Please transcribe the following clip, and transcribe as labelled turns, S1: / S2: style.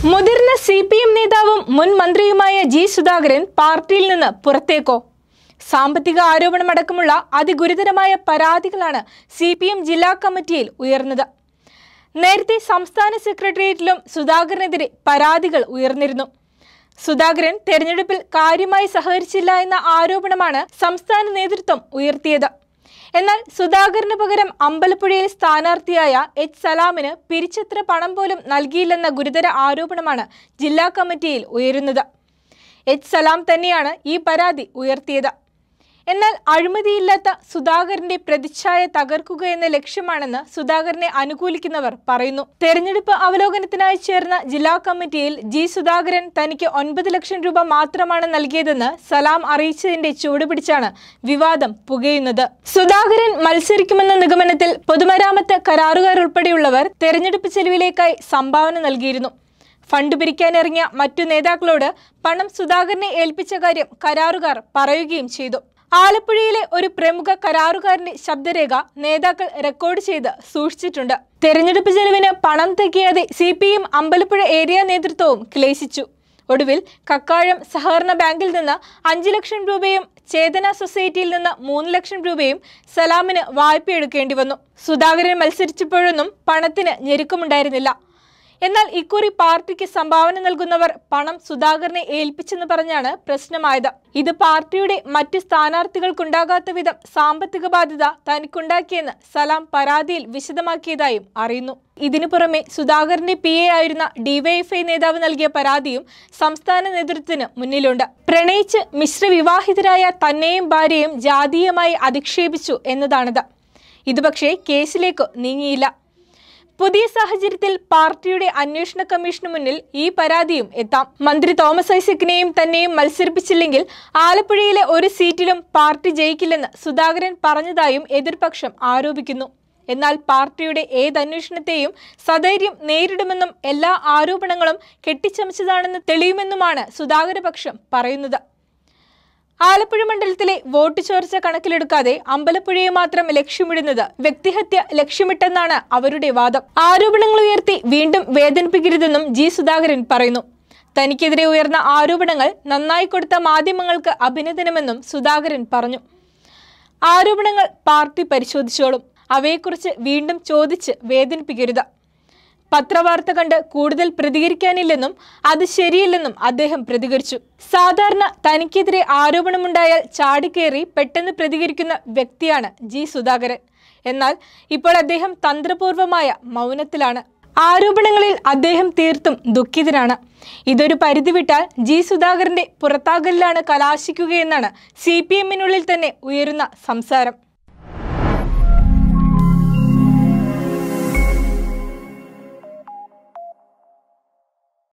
S1: മുതിർന്ന C P M നേതാവും മുൻ മന്ത്രിയുമായ ജി സുധാകരൻ പാർട്ടിയിൽ നിന്ന് പുറത്തേക്കോ സാമ്പത്തിക ആരോപണമടക്കമുള്ള അതിഗുരുതരമായ പരാതികളാണ് സി പി എം ജില്ലാ കമ്മിറ്റിയിൽ ഉയർന്നത് നേരത്തെ സംസ്ഥാന സെക്രട്ടേറിയറ്റിലും സുധാകരനെതിരെ പരാതികൾ ഉയർന്നിരുന്നു സുധാകരൻ തെരഞ്ഞെടുപ്പിൽ കാര്യമായി സഹകരിച്ചില്ല എന്ന ആരോപണമാണ് സംസ്ഥാന നേതൃത്വം ഉയർത്തിയത് എന്നാൽ സുധാകരന് പകരം അമ്പലപ്പുഴയിൽ സ്ഥാനാർത്ഥിയായ എച്ച് സലാമിന് പിരിച്ചത്ര പണം പോലും നൽകിയില്ലെന്ന ഗുരുതര ആരോപണമാണ് ജില്ലാ കമ്മിറ്റിയിൽ ഉയരുന്നത് എച്ച് സലാം തന്നെയാണ് ഈ പരാതി ഉയർത്തിയത് എന്നാൽ അഴിമതിയില്ലാത്ത സുധാകരന്റെ പ്രതിച്ഛായ തകർക്കുക എന്ന ലക്ഷ്യമാണെന്ന് സുധാകരനെ അനുകൂലിക്കുന്നവർ പറയുന്നു തെരഞ്ഞെടുപ്പ് അവലോകനത്തിനായി ചേർന്ന ജില്ലാ കമ്മിറ്റിയിൽ ജി സുധാകരൻ തനിക്ക് ഒൻപത് ലക്ഷം രൂപ മാത്രമാണ് നൽകിയതെന്ന് സലാം അറിയിച്ചതിന്റെ ചുവടുപിടിച്ചാണ് വിവാദം പുകയുന്നത് സുധാകരൻ മത്സരിക്കുമെന്ന നിഗമനത്തിൽ പൊതുമരാമത്ത് കരാറുകാർ ഉൾപ്പെടെയുള്ളവർ തെരഞ്ഞെടുപ്പ് ചെലവിലേക്കായി സംഭാവന നൽകിയിരുന്നു ഫണ്ട് പിരിക്കാനിറങ്ങിയ മറ്റു നേതാക്കളോട് പണം സുധാകരനെ ഏൽപ്പിച്ച കാര്യം കരാറുകാർ പറയുകയും ചെയ്തു ആലപ്പുഴയിലെ ഒരു പ്രമുഖ കരാറുകാരന്റെ ശബ്ദരേഖ നേതാക്കൾ റെക്കോർഡ് ചെയ്ത് സൂക്ഷിച്ചിട്ടുണ്ട് തെരഞ്ഞെടുപ്പ് ചെലവിന് പണം തികയാതെ C P M Ambalappuzha area നേതൃത്വവും ക്ലേശിച്ചു ഒടുവിൽ കക്കാഴം സഹകരണ ബാങ്കിൽ നിന്ന് അഞ്ചു ലക്ഷം രൂപയും ചേതന സൊസൈറ്റിയിൽ നിന്ന് മൂന്ന് ലക്ഷം രൂപയും സലാമിന് വായ്പയെടുക്കേണ്ടി വന്നു സുധാകരൻ മത്സരിച്ചപ്പോഴൊന്നും പണത്തിന് ഞെരുക്കമുണ്ടായിരുന്നില്ല എന്നാൽ ഇക്കുറി പാർട്ടിക്ക് സംഭാവന നൽകുന്നവർ പണം സുധാകരനെ ഏൽപ്പിച്ചെന്ന് പറഞ്ഞാണ് പ്രശ്നമായത് ഇത് പാർട്ടിയുടെ മറ്റ് സ്ഥാനാർത്ഥികൾക്കുണ്ടാകാത്ത വിധം സാമ്പത്തിക ബാധ്യത തനിക്കുണ്ടാക്കിയെന്ന് സലാം പരാതിയിൽ വിശദമാക്കിയതായും അറിയുന്നു ഇതിനു പുറമെ സുധാകരന്റെ പി എ ആയിരുന്ന ഡിവൈഎഫ്ഐ നേതാവ് നൽകിയ പരാതിയും സംസ്ഥാന നേതൃത്വത്തിന് മുന്നിലുണ്ട് പ്രണയിച്ച് മിശ്ര വിവാഹിതരായ തന്നെയും ഭാര്യയും ജാതീയമായി അധിക്ഷേപിച്ചു എന്നതാണിത് ഇത് പക്ഷേ കേസിലേക്ക് നീങ്ങിയില്ല പുതിയ സാഹചര്യത്തിൽ പാർട്ടിയുടെ അന്വേഷണ കമ്മീഷന് മുന്നിൽ ഈ പരാതിയും എത്താം മന്ത്രി തോമസ് ഐസക്കിനെയും തന്നെയും മത്സരിപ്പിച്ചില്ലെങ്കിൽ ആലപ്പുഴയിലെ ഒരു സീറ്റിലും പാർട്ടി ജയിക്കില്ലെന്ന് സുധാകരൻ പറഞ്ഞതായും എതിർപക്ഷം ആരോപിക്കുന്നു എന്നാൽ പാർട്ടിയുടെ ഏത് അന്വേഷണത്തെയും സധൈര്യം നേരിടുമെന്നും എല്ലാ ആരോപണങ്ങളും കെട്ടിച്ചമച്ചതാണെന്ന് തെളിയുമെന്നുമാണ് സുധാകരപക്ഷം പറയുന്നത് ആലപ്പുഴ മണ്ഡലത്തിലെ വോട്ട് ചോർച്ച കണക്കിലെടുക്കാതെ അമ്പലപ്പുഴയെ മാത്രം ലക്ഷ്യമിടുന്നത് വ്യക്തിഹത്യ ലക്ഷ്യമിട്ടെന്നാണ് അവരുടെ വാദം ആരോപണങ്ങൾ ഉയർത്തി വീണ്ടും വേദനിപ്പിക്കരുതെന്നും ജി സുധാകരൻ പറയുന്നു തനിക്കെതിരെ ഉയർന്ന ആരോപണങ്ങൾ നന്നായി കൊടുത്ത മാധ്യമങ്ങൾക്ക് അഭിനന്ദനമെന്നും സുധാകരൻ പറഞ്ഞു ആരോപണങ്ങൾ പാർട്ടി പരിശോധിച്ചോളും അവയെക്കുറിച്ച് വീണ്ടും ചോദിച്ച് വേദനിപ്പിക്കരുത് പത്രവാർത്ത കണ്ട് കൂടുതൽ പ്രതികരിക്കാനില്ലെന്നും അത് ശരിയല്ലെന്നും അദ്ദേഹം പ്രതികരിച്ചു സാധാരണ തനിക്കെതിരെ ആരോപണമുണ്ടായാൽ ചാടിക്കേറി പെട്ടെന്ന് പ്രതികരിക്കുന്ന വ്യക്തിയാണ് ജി സുധാകരൻ എന്നാൽ ഇപ്പോൾ അദ്ദേഹം തന്ത്രപൂർവമായ മൗനത്തിലാണ് ആരോപണങ്ങളിൽ അദ്ദേഹം തീർത്തും ദുഃഖിതനാണ് ഇതൊരു പരിധി വിട്ടാൽ ജി സുധാകരന്റെ പുറത്താകലിലാണ് കലാശിക്കുകയെന്നാണ് സി പി എമ്മിനുള്ളിൽ തന്നെ ഉയരുന്ന സംസാരം